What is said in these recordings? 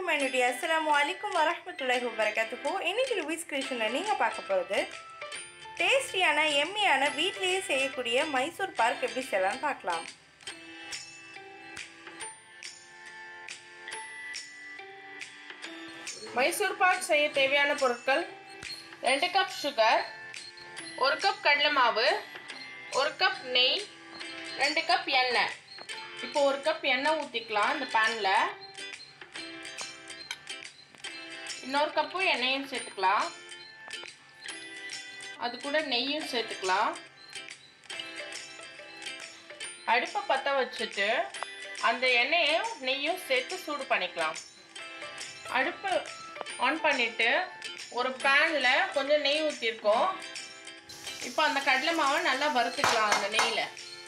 அலைக்கும் என்னுடைய அஸ்ஸலாமு அலைக்கும் வரஹ்மத்துல்லாஹி வபரகாத்துஹு இன்னைக்கு ரிவ்யூஸ் கிரியேஷனில் நீங்கள் பார்க்க போகிறது டேஸ்டியான எம்மியான வீட்டிலேயே செய்யக்கூடிய மைசூர் பார்க் எப்படி செய்யலாம்னு பார்க்கலாம் மைசூர் பாக் செய்ய தேவையான பொருட்கள் ரெண்டு கப் சுகர் ஒரு கப் கடலை மாவு ஒரு கப் நெய் ரெண்டு கப் எண்ணெய் இப்போ ஒரு கப் எண்ணெய் ஊற்றிக்கலாம் இந்த பேனில் இன்னொரு கப்பு எண்ணெயும் சேர்த்துக்கலாம் அது கூட நெய்யும் சேர்த்துக்கலாம் அடுப்பை பற்ற வச்சுட்டு அந்த எண்ணெயும் நெய்யும் சேர்த்து சூடு பண்ணிக்கலாம் அடுப்பு ஆன் பண்ணிட்டு ஒரு பேனில் கொஞ்சம் நெய் ஊற்றிருக்கோம் இப்போ அந்த கடலை மாவை நல்லா வறுத்துக்கலாம் அந்த நெய்யில்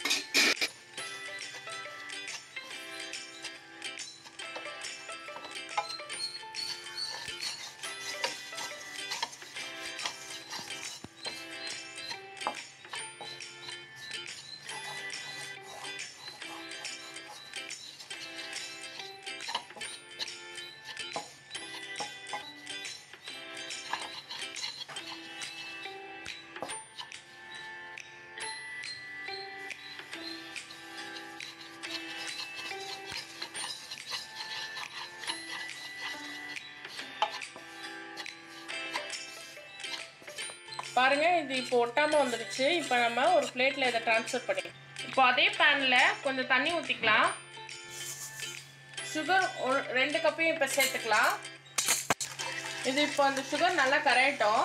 பாருங்க இது இப்போ ஒட்டாம வந்துடுச்சு இப்போ நம்ம ஒரு பிளேட்ல இதை ட்ரான்ஸ்ஃபர் பண்ணி இப்போ அதே பேன்ல கொஞ்சம் தண்ணி ஊற்றிக்கலாம் சுகர் ஒரு ரெண்டு கப்பையும் இப்போ சேர்த்துக்கலாம் இது இப்போ அந்த சுகர் நல்லா கரையட்டும்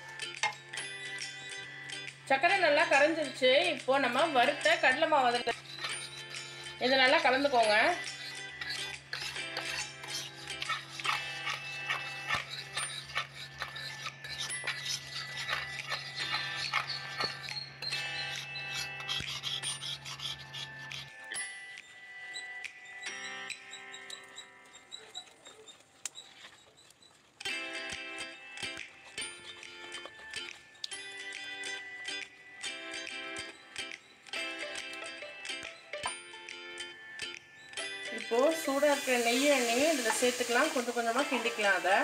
சர்க்கரை நல்லா கரைஞ்சிருச்சு இப்போ நம்ம வறுத்த கடலை மாவு அதில் இதை நல்லா கலந்துக்கோங்க இப்போ சூடாக இருக்கிற நெய் எண்ணெயும் இதில் சேர்த்துக்கலாம் கொஞ்சம் கொஞ்சமாக கிண்டிக்கலாம் அதை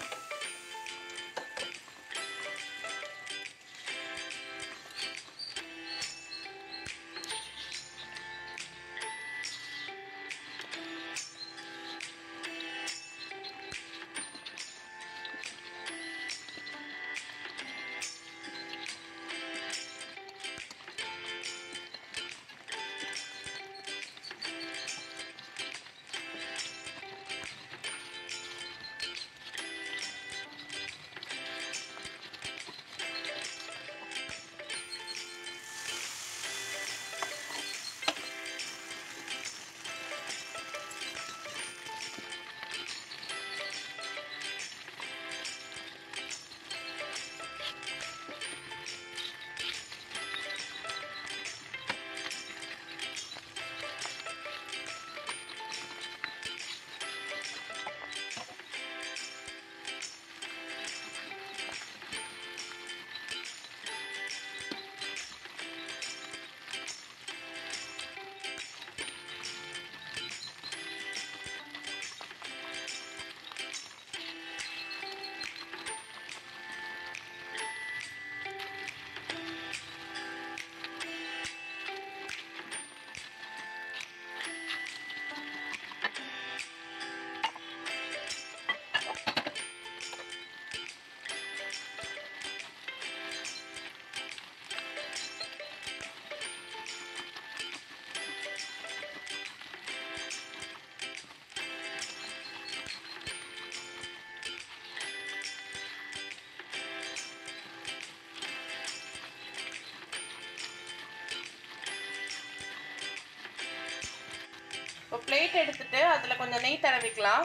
இப்போ பிளேட் எடுத்துட்டு அதில் கொஞ்சம் நெய் தடவிக்கலாம்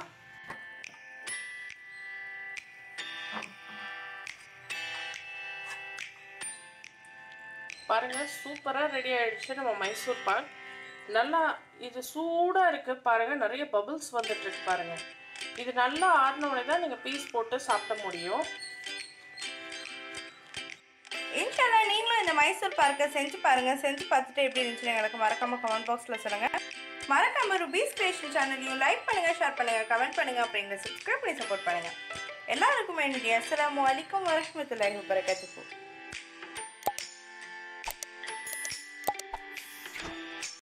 பாருங்க சூப்பராக ரெடி ஆயிடுச்சு நம்ம மைசூர் பாக் நல்லா இது சூடாக இருக்கு பாருங்க நிறைய பபிள்ஸ் வந்துட்டு இருக்கு பாருங்க இது நல்லா ஆறினோடனே தான் நீங்கள் பீஸ் போட்டு சாப்பிட முடியும் இன்ஷால்லா நீங்களும் இந்த மைசூர் பார்க்கை செஞ்சு பாருங்கள் செஞ்சு பார்த்துட்டு எப்படி இருந்துச்சுன்னு எங்களுக்கு மறக்காமல் கமெண்ட் பாக்ஸில் சொல்லுங்கள் மறக்காம ருபீஸ் கிரியேஷன் சேனலையும் லைக் பண்ணுங்க ஷேர் பண்ணுங்க கமெண்ட் பண்ணுங்க அப்படிங்கிற சப்ஸ்கிரைப் பண்ணி சப்போர்ட் பண்ணுங்க எல்லாருக்கும் என்னுடைய அஸ்ஸலாமு அலைக்கும் வரஹ்மத்துல்லாஹி வபரகாத்துஹு